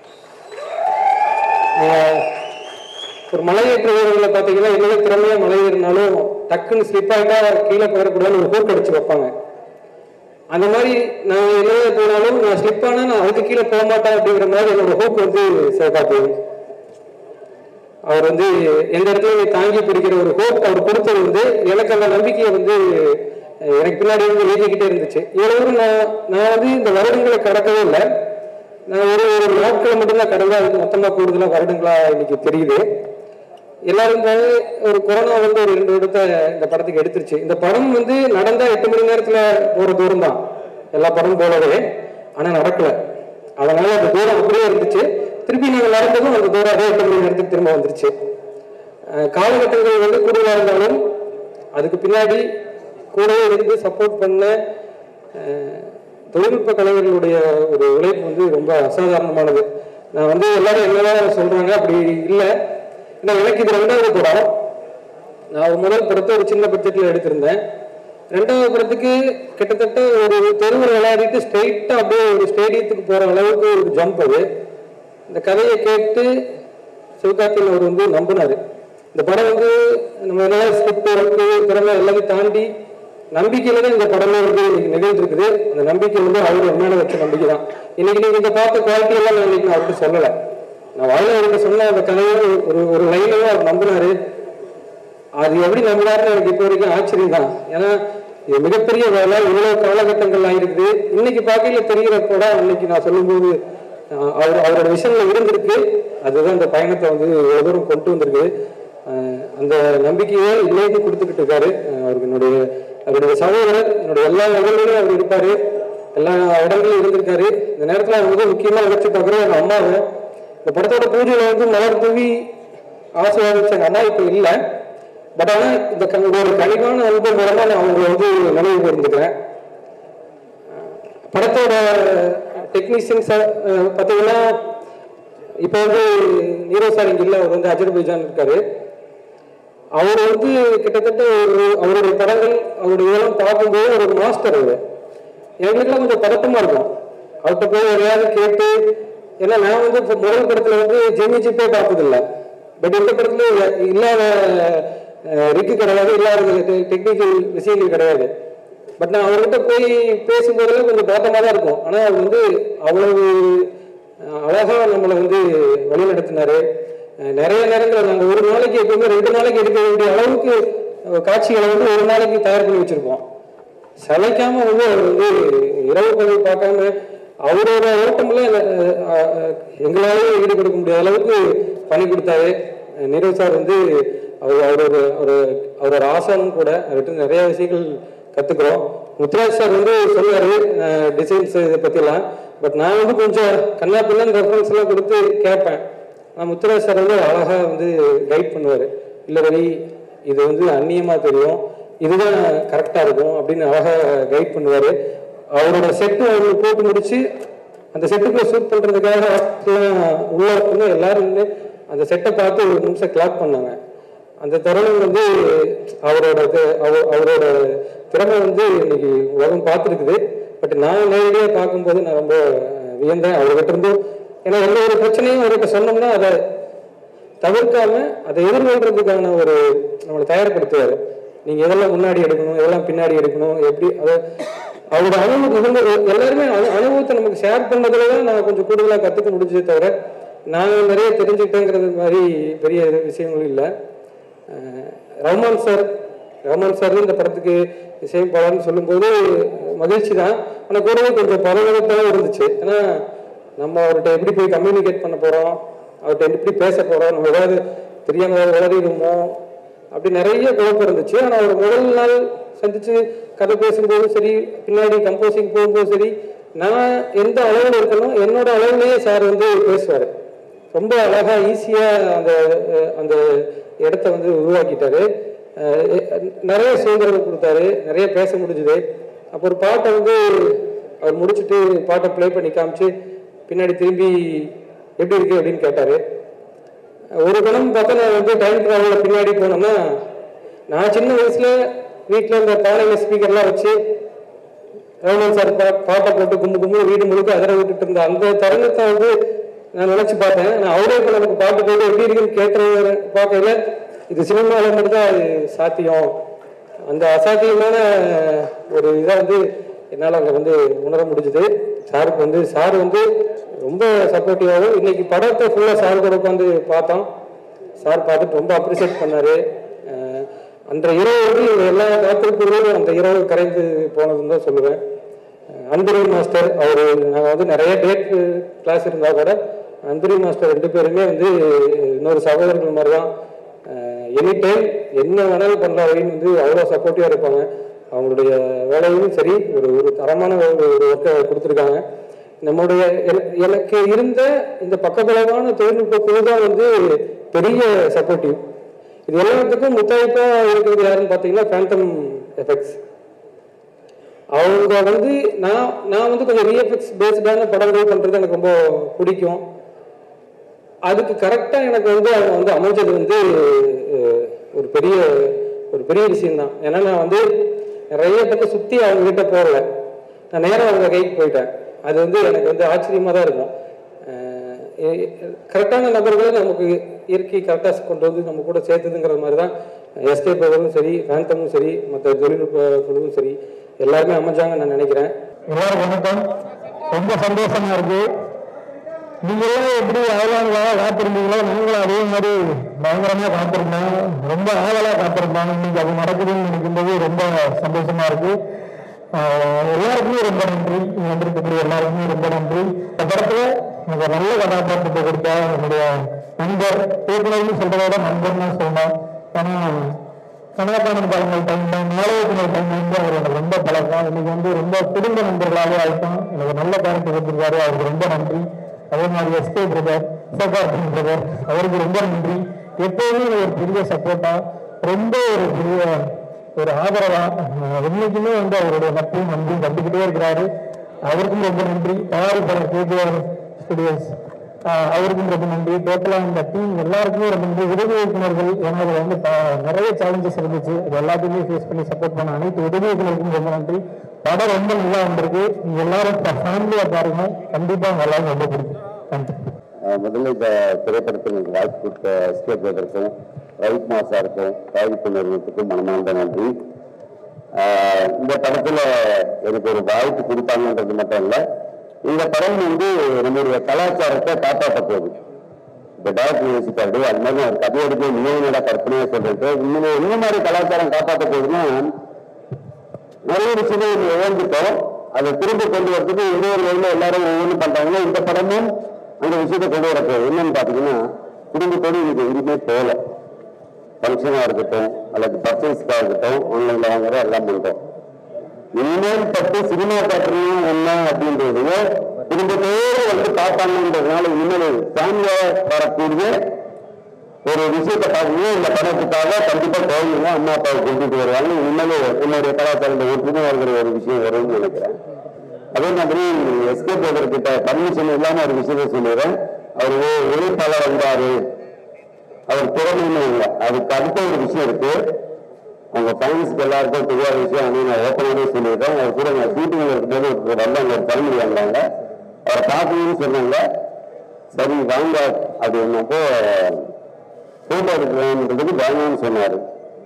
ஒரு மலையேற்ற வீரர்களை பார்த்தீங்கன்னா என்னதான் திறமையா மலை ஏறினாலும் டக்குன்னு ஸ்லிப் ஆகிட்டா கீழே போயிடக்கூடாதுன்னு ஒரு ஹோக் அடிச்சு வைப்பாங்க அந்த மாதிரி நான் என்ன போனாலும் நான் ஸ்லிப் ஆனா நான் அதுக்கு கீழே போக மாட்டேன் அப்படிங்கிற மாதிரி என்னோட ஹோப் வந்து சிவகார்த்தியன் அவர் வந்து எந்த இடத்துல தாங்கி பிடிக்கிற ஒரு ஹோப் அவர் கொடுத்தது வந்து எனக்கு அந்த நம்பிக்கையை வந்து அஹ், எனக்கு பின்னாடி வந்து ஏற்றிக்கிட்டே இருந்துச்சு இவ்வளவு தூரம் நான் நான் வந்து இந்த வருடங்களை கடக்கவே இல்லை நான் ஒரு ஒரு நாட்களை மட்டும்தான் கடந்தா அதுக்கு மொத்தமாக கூடுதலாக வருடங்களா இன்னைக்கு தெரியுது எல்லாரும் போல ஒரு கொரோனா வந்து ஒரு ரெண்டு வருடத்தை இந்த படத்துக்கு எடுத்துருச்சு இந்த படம் வந்து நடந்தா எட்டு மணி நேரத்துல போற தூரம் தான் எல்லா படமும் போலவே ஆனா நடக்கல அதனால அந்த தூரம் அப்படியே இருந்துச்சு திருப்பி நாங்கள் நடந்ததும் அந்த தூரம் அதே எட்டு மணி நேரத்துக்கு திரும்ப வந்துருச்சு அஹ் காலகட்டங்கள் வந்து கூடுதலா இருந்தாலும் அதுக்கு பின்னாடி கூடவே இருந்து சப்போர்ட் பண்ண அஹ், தொழில்நுட்ப கலைஞர்களுடைய ஒரு உழைப்பு வந்து ரொம்ப அசாதாரணமானது நான் வந்து எல்லாரும் என்னதான் சொல்றாங்க அப்படி இல்லை ஏன்னா எனக்கு இது ரெண்டாவது படம் நான் ஒரு முதல் படத்தை ஒரு சின்ன பட்ஜெட்ல எடுத்திருந்தேன் ரெண்டாவது படத்துக்கு கிட்டத்தட்ட ஒரு தெருவில் விளையாடிட்டு ஸ்ட்ரெயிட்டா அப்படியே ஒரு ஸ்டேடியத்துக்கு போற அளவுக்கு ஒரு ஜம்ப் அது இந்த கதையை கேட்டு சிவகார்த்தியன் அவர் வந்து நம்பினாரு இந்த படம் வந்து நம்ம என்ன ஸ்கிரிப்ட் ஒர்க்கு திறமை எல்லாத்தையும் தாண்டி நம்பிக்கையில தான் இந்த படமே வந்து இன்னைக்கு நிகழ்ந்துருக்குது அந்த நம்பிக்கை வந்து அவர் என் மேல வச்ச நம்பிக்கை தான் இன்னைக்கு நீங்க இந்த பார்த்த குவாலிட்டி எல்லாம் நான் இன்னைக்கு நான் அவர்கிட்ட சொல்லலை நான் வாயில அவர்கிட்ட சொன்ன அந்த கதையை ஒரு ஒரு லைன்ல அவர் நம்பினாரு அது எப்படி நம்பினாருன்னு எனக்கு இப்போ வரைக்கும் ஆச்சரியம் தான் ஏன்னா இது மிகப்பெரிய வேலை இவ்வளவு காலகட்டங்கள் ஆயிருக்குது இன்னைக்கு பார்க்கையில தெரிகிற கூட அன்னைக்கு நான் சொல்லும்போது அஹ், அவர் அவரோட விஷயங்கள் இருந்திருக்கு அதுதான் இந்த பயணத்தை வந்து இவ்வளவு தூரம் கொண்டு வந்திருக்கு அஹ், அந்த நம்பிக்கையை இன்னைக்கு கொடுத்துக்கிட்டு இருக்காரு அஹ், அவருக்கு என்னுடைய அவருடைய சகோதரர் என்னுடைய எல்லா இடங்களிலும் அவர் இருப்பாரு எல்லா இடங்களிலும் இருந்திருக்காரு இந்த நேரத்தில் அவர் வந்து முக்கியமா நினைச்சு பார்க்குறது எங்க அம்மாவை இந்த படத்தோட பூஜையில வந்து மலர் தூவி ஆசீர்வாதிச்ச எங்க அம்மா இப்போ இல்லை பட் ஆனா இந்த க- ஒரு கனிவான அன்பு மூலமா நான் அவங்களை வந்து நினைவு கூர்ந்துக்கிறேன் படத்தோட டெக்னீஷியன்ஸ் பார்த்தீங்கன்னா இப்போ வந்து நீரோ சார் இங்க இல்ல அவர் வந்து அஜர்பைஜான் இருக்காரு அவர் வந்து கிட்டத்தட்ட ஒரு அவருடைய படங்கள் அவருடைய இதெல்லாம் பார்க்கும்போது ஒரு மாஸ்டர் அவர் எங்களுக்கெல்லாம் கொஞ்சம் பதட்டமா இருக்கும் அவர்கிட்ட போய் எதையாவது கேட்டு ஏன்னா நான் வந்து இப்போ முதல் படத்துல வந்து ஜெமி ஜிப்பே பார்த்ததில்ல பட் இந்த படத்துல இல்ல- இல்லாத ரிக்கு கிடையாது இல்லாத டெக்னிக்கல் விஷயங்கள் கிடையாது பட் நான் அவர்கிட்ட போய் பேசும்போதெல்லாம் கொஞ்சம் பதட்டமாக தான் இருக்கும் ஆனால் அவர் வந்து அவ்வளவு அஹ், அழகா நம்மளை வந்து வழி நடத்தினாரு அஹ், நிறைய நேரங்கள் நாங்கள் ஒரு நாளைக்கு எப்பவுமே ரெண்டு நாளைக்கு எடுக்க வேண்டிய அளவுக்கு அஹ், காட்சிகளை வந்து ஒரு நாளைக்கு தயார் பண்ணி வச்சிருப்போம் சளைக்காம வந்து அவர் வந்து இரவு பகல் பார்க்காம அவரோட ஓட்டம்ல அஹ், அஹ், எங்களாலே ஈடு கொடுக்க முடியாத அளவுக்கு பண்ணி கொடுத்தாரு அஹ், நீரவ் சார் வந்து அவர் அவரோட ஒரு அவரோட ஆசானும் கூட அவர்கிட்ட நிறைய விஷயங்கள் கத்துக்கிறோம் முத்துராஜ் சார் வந்து சொல்லுவாரு டிசைன்ஸ் இதை பத்திலாம் பட் நான் வந்து கொஞ்சம் கண்ணா பிள்ளை ரெஃபரன்ஸ் எல்லாம் கொடுத்து கேட்பேன் நான் முத்துராஜ் சார் வந்து அழகா வந்து கைட் பண்ணுவாரு இல்ல ரவி இது வந்து அந்நியமா தெரியும் இதுதான் கரெக்டா இருக்கும் அப்படின்னு அழகா கைட் பண்ணுவாரு அவரோட செட்டு அவர் போட்டு முடிச்சு அந்த செட்டுக்குள்ள ஷூட் பண்றதுக்காக எல்லாம் உள்ள வந்து எல்லாரும் வந்து அந்த செட்டை பார்த்து ஒரு நிமிஷம் கிளாப் பண்ணாங்க அந்த தருணம் வந்து அவரோட தி- அவ- அவரோட திறமை வந்து இன்னைக்கு உலகம் பார்த்துருக்குது பட் நான் நேரடியாக பார்க்கும்போது நான் ரொம்ப அஹ், வியந்தேன் அவர்கிட்ட இருந்து ஏன்னா எந்த ஒரு பிரச்சனையும் அவர்கிட்ட சொன்னோம்னா அதை தவிர்க்காம அதை எதிர்கொள்றதுக்கான ஒரு நம்மளை தயார்படுத்துவார் நீங்க எதெல்லாம் முன்னாடி எடுக்கணும் எதெல்லாம் பின்னாடி எடுக்கணும் எப்படி அதை அவரோட அனுபவம் இவங்க எல்லாருமே அனு- அனுபவத்தை நமக்கு ஷேர் பண்ணதுல தான் நான் கொஞ்சம் கூடுதலாக கற்றுக்க முடிஞ்சதே தவிர நான் நிறைய தெரிஞ்சுக்கிட்டேங்கிறது மாதிரி பெரிய விஷயங்களும் இல்லை அஹ் ரஹ்மான் சார் ரஹ்மான் சார் இந்த படத்துக்கு இசையமைப்பாளர்னு சொல்லும்போது மகிழ்ச்சி தான் ஆனால் கூடவே கொஞ்சம் பரபரப்பாகவும் இருந்துச்சு ஏன்னா நம்ம அவர்கிட்ட எப்படி போய் கம்யூனிகேட் பண்ண போகிறோம் அவர்கிட்ட எப்படி பேச போகிறோம் நம்ம ஏதாவது தெரியாம ஏதாவது உளறிடுமோ அப்படி நிறைய குழப்பம் இருந்துச்சு ஆனால் அவர் முதல் நாள் சந்திச்சு கதை பேசும்போதும் சரி பின்னாடி கம்போசிங் போகும்போதும் சரி நான் எந்த அளவில் இருக்கணும் என்னோட அளவுலயே சார் வந்து பேசுவார் ரொம்ப அழகா ஈஸியா அந்த அஹ், அந்த இடத்த வந்து உருவாக்கிட்டாரு அஹ், எ- நிறைய சுதந்திரம் கொடுத்தாரு நிறைய பேச முடிஞ்சுது அப்போ ஒரு பாட்டை வந்து அவர் முடிச்சுட்டு பாட்டை ப்ளே பண்ணி காமிச்சு பின்னாடி திரும்பி எப்படி இருக்கு அப்படின்னு கேட்டாரு ஒரு கணம் பார்த்தா நான் வந்து டைம் ட்ராவலில் பின்னாடி போனோம்னா நான் சின்ன வயசுல வீட்டில் இருந்த பானையில ஸ்பீக்கர்லாம் வச்சு ரகுமான் சார் பா- பாட்டை போட்டு கும்பு கும்பு வீடு முழுக்க அதிர விட்டுட்டு இருந்த அந்த தருணத்தை வந்து நான் நினைச்சு பார்த்தேன் நான் அவரே இப்போ நமக்கு பாட்டு போட்டு எப்படி இருக்குன்னு கேட்கறது பார்க்கல இது சினிமாவில் மட்டும்தான் அது சாத்தியம் அந்த அசாத்தியமான ஒரு இதை வந்து என்னால் அங்கே வந்து உணர முடிஞ்சுது சாருக்கு வந்து சார் வந்து ரொம்ப சப்போர்ட்டிவாகவும் இன்னைக்கு படத்தை ஃபுல்லாக சார் கூட உட்காந்து பார்த்தோம் சார் பார்த்துட்டு ரொம்ப அப்ரிஷியேட் பண்ணாரு அஹ் அந்த இரவு வந்து இவங்க எல்லா காத்திருப்புகளும் அந்த இரவு கரைந்து போனதுன்னு தான் சொல்லுவேன் அஹ் அன்புரி மாஸ்டர் அவர் நாங்கள் வந்து நிறைய டேட் கிளாஸ் இருந்தால் கூட அன்புரி மாஸ்டர் ரெண்டு பேருமே வந்து இன்னொரு சகோதரர்கள் மாதிரி தான் எனி டைம் என்ன வேணாலும் பண்ணலாம் அப்படின்னு வந்து அவ்வளோ சப்போர்ட்டிவாக இருப்பாங்க அவங்களுடைய வேலையும் சரி ஒரு ஒரு தரமான ஒரு ஒர்க்கை கொடுத்துருக்காங்க நம்முடைய என- எனக்கு இருந்த இந்த பக்கபலமான தொழில்நுட்ப குழு தான் வந்து பெரிய சப்போர்ட்டிவ் இது எல்லாத்துக்கும் முத்தாய்ப்பா இருக்கிறது யாருன்னு பார்த்தீங்கன்னா ஃபேண்டம் எஃபெக்ட்ஸ் அவங்க வந்து நான் நான் வந்து கொஞ்சம் விஎஃப்எக்ஸ் பேஸ்டான படங்கள் பண்றது எனக்கு ரொம்ப பிடிக்கும் அதுக்கு கரெக்டா எனக்கு வந்து அவங்க வந்து அமைஞ்சது வந்து அஹ், ஒரு பெரிய ஒரு பெரிய விஷயம் தான் ஏன்னா நான் வந்து நிறைய பக்கம் சுத்தி அவங்க கிட்ட போகல நான் நேரா அவங்க கைக்கு போயிட்டேன் அது வந்து எனக்கு வந்து ஆச்சரியமா தான் இருக்கும் அஹ், கரெக்டான நபர்களை நமக்கு இயற்கை கரெக்டாக கொண்டு வந்து நம்ம கூட சேர்த்துதுங்கிற மாதிரி தான் எஸ்கே பிரதரும் சரி ஃபேந்தமும் சரி மற்ற தொழில்நுட்ப குழுவும் சரி எல்லாருமே அமைஞ்சாங்கன்னு நான் நினைக்கிறேன் எல்லாரும் வணக்கம் ரொம்ப சந்தோஷமா இருக்கு நீங்க எல்லாம் எப்படி ஆவலாக காத்திருந்தீங்களோ நாங்களும் அதே மாதிரி பயங்கரமா காத்திருந்தோம் ரொம்ப ஆவலா காத்திருந்தோம் இன்னைக்கு அது நடக்குதுன்னு நினைக்கும்போது ரொம்ப சந்தோஷமா இருக்கு ஆஹ் எல்லாருக்குமே ரொம்ப நன்றி இங்க வந்திருக்கக்கூடிய எல்லாருக்குமே ரொம்ப நன்றி இந்த படத்துல எனக்கு ஒரு நல்ல கதாபாத்திரத்தை கொடுத்த என்னுடைய நண்பர் இயக்குனர்னு சொல்றத விட நண்பர் தான் சொல்லணும் ஏன்னா கனகப்பாணன் படங்கள் டைம் தான் நாடகத்தினர் டைம் வந்து அவர் எனக்கு ரொம்ப பழக்கம் இன்னைக்கு வந்து ரொம்ப குடும்ப நண்பர்களாகவே ஆயிட்டோம் எனக்கு நல்ல கேரக்டர் கொடுத்துருக்காரு அவருக்கு ரொம்ப நன்றி அதே மாதிரி எஸ்கே பிரதர் சிவகார்த்திகன் பிரதர் அவருக்கு ரொம்ப நன்றி எப்போதுமே எனக்கு ஒரு பெரிய சப்போர்ட்டா ரொம்ப ஒரு பெரிய ஒரு ஆதரவா அஹ் என்னைக்குமே வந்து அவருடைய நட்பையும் நன்றியும் கண்டுக்கிட்டே இருக்கிறாரு அவருக்கும் ரொம்ப நன்றி தயாரிப்பாளர் கேஜிஆர் ஸ்டுடியோஸ் ஆஹ் அவருக்கும் ரொம்ப நன்றி டோட்டலா இந்த டீம் எல்லாருக்குமே ரொம்ப நன்றி உதவி இயக்குநர்கள் ஏன்னா இதுல வந்து ப- நிறைய சேலஞ்சஸ் இருந்துச்சு இது எல்லாத்தையுமே ஃபேஸ் பண்ணி சப்போர்ட் பண்ண அனைத்து உதவி இயக்குநருக்கும் ரொம்ப நன்றி படம் ரொம்ப நல்லா வந்திருக்கு நீங்க எல்லாரும் ஃபேமிலியா பாருங்க கண்டிப்பா உங்க எல்லாரும் ரொம்ப பிடிக்கும் நன்றி அஹ் முதல்ல இந்த திரைப்படத்தில் எனக்கு வாய்ப்பு கொடுத்த எஸ்கே பிரதருக்கும் ரவிக்குமார் சாருக்கும் தயாரிப்பு நிறுவனத்துக்கும் மனமார்ந்த நன்றி அஹ் இந்த படத்துல எனக்கு ஒரு வாய்ப்பு கொடுத்தாங்கன்றது மட்டும் இல்ல இந்த படம் வந்து நம்முடைய கலாச்சாரத்தை காப்பாற்ற போகுது இந்த டேரக்டர் யோசிக்காரு அது மாதிரி ஒரு கதை எடுத்து நினைவுநட கற்பனையா சொல்லிட்டு இன்னும் என்ன மாதிரி கலாச்சாரம் காப்பாற்ற போகுதுன்னா நிறைய விஷயங்கள் நம்ம இழந்துட்டோம் அதை திரும்ப கொண்டு வரதுக்கு ஒரு ஒரு வழியில எல்லாரும் ஒவ்வொன்றும் பண்றாங்கன்னா இந்த படமும் அந்த விஷயத்தை கொண்டு வர போகுது என்னன்னு பாத்தீங்கன்னா குடும்பத்தோடு இன்னைக்கு எங்கேயுமே போகல ஃபங்க்ஷனாக இருக்கட்டும் அல்லது பர்ச்சேஸ்க்காக இருக்கட்டும் ஆன்லைனில் வாங்குற எல்லாம் பண்றோம் இனிமேல் பட்டு சினிமா தேட்டர்லாம் என்ன அப்படின்றது குடும்பத்தோடு வந்து பார்ப்பாங்கன்றதுனால இனிமேல் ஃபேமிலியாக வரக்கூடிய ஒரு விஷயத்தை பார்க்கணும் இந்த படத்துக்காக கண்டிப்பா குழந்தைங்க அம்மா அப்பாவை கொண்டுட்டு வருவாங்க இனிமேல் என்னுடைய கலாச்சாரத்தை ஒற்றுமை வருகிற ஒரு விஷயம் வரும்னு நினைக்கிறேன் அதே மாதிரி எஸ்கே பிரதர் கிட்ட பர்மிஷன் இல்லாம ஒரு விஷயத்த சொல்லிடுறேன் அவர் ஒ- உழைப்பாளர் வந்தாரு அவர் திறமைன்னு இல்லை அதுக்கு அடுத்த ஒரு விஷயம் இருக்கு அவங்க ஃபைன்ஸ்க்கு எல்லாருக்கும் தெரியாத விஷயம் அப்படின்னு நான் ஓப்பனாகவே சொல்லியிருக்கேன் அவர் கூட நான் ஷூட்டிங் இருக்கும்போது ஒரு வந்தாங்க ஒரு பழமொழி வந்தாங்க அவரை பார்க்கணும்னு சொன்னாங்க சரி வாங்க அது என்னப்போ போட்டோ எடுக்கலாம்ன்றதுக்கு வேணாம்னு சொன்னாரு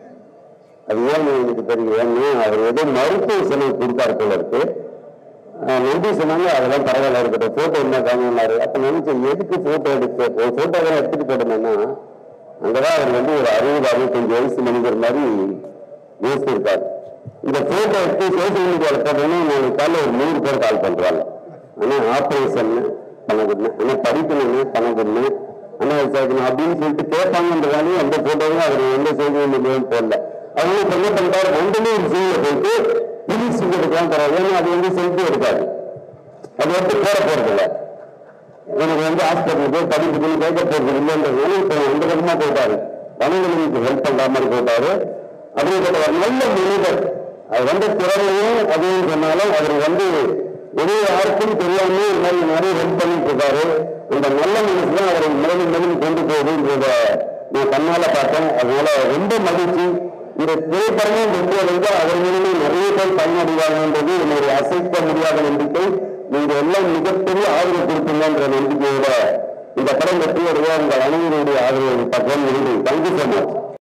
அது ஏன் எனக்கு தெரியும் ஏன்னா அவர் ஏதோ மருத்துவ செலவு கொடுத்தாரு போல இருக்கு ஆஹ் நன்றி சொன்னாங்க அதெல்லாம் பரவாயில்ல இருக்கட்டும் போட்டோ என்ன காமினாரு அப்ப நினைச்சேன் எதுக்கு போட்டோ எடுத்து ஒரு போட்டோ தான் எடுத்துட்டு போட்டோம்னா அங்கதான் அவர் வந்து ஒரு அறுபது அறுபத்தஞ்சு வயசு மனிதர் மாதிரி யோசிச்சிருக்காரு இந்த போட்டோ எடுத்து சோசியல் மீடியால போட்டோம்னா நாளைக்கு காலைல ஒரு நூறு பேர் கால் பண்றாங்க ஆனா ஆபரேஷன் பணம் கொடுங்க ஆனா படிக்கணும்னு பணம் கொடுங்க ஆனா சேர்க்கணும் அப்படின்னு சொல்லிட்டு கேட்பாங்கன்றதாலே அந்த போட்டோவும் அவர் எந்த சோசியல் மீடியாவும் போடல அவங்க இப்ப என்ன பண்றாரு ரெண்டுமே ஒரு சீல போயிட்டு புலிஸ் எடுக்கலாம் தராது ஏன்னா அது வந்து செல்ஃபி எடுக்காது அது வந்து போட போறது இல்லை எனக்கு வந்து ஹாஸ்பிட்டல் போய் படிப்புக்குன்னு கேட்க போறது இல்லைன்றதுனால இப்போ அந்த விதமா போயிட்டாரு வனங்களுக்கு ஹெல்ப் பண்ற மாதிரி போயிட்டாரு அப்படிப்பட்ட ஒரு நல்ல மனிதர் அது வந்து திறமையும் அதையும் சொன்னாலும் அவர் வந்து வெளியே யாருக்கும் தெரியாம இந்த மாதிரி நிறைய ஹெல்ப் பண்ணிட்டு இருக்காரு இந்த நல்ல மனசு தான் அவரை மேலும் மேலும் கொண்டு போகுதுன்றத நான் கண்ணால பார்த்தேன் அதனால ரொம்ப மகிழ்ச்சி இந்த திரைப்படமும் வெற்றி அடைந்து அவர் மூலமே நிறைய பேர் பயனடைவாங்கன்றது என்னுடைய அசைக்க முடியாத நம்பிக்கை நீங்க எல்லாம் மிகப்பெரிய ஆதரவு கொடுப்பீங்கன்ற நம்பிக்கையோட இந்த படம் வெற்றி அடைய உங்கள் அனைவருடைய ஆதரவை பக்கம் நன்றி தேங்க்யூ ஸோ மச்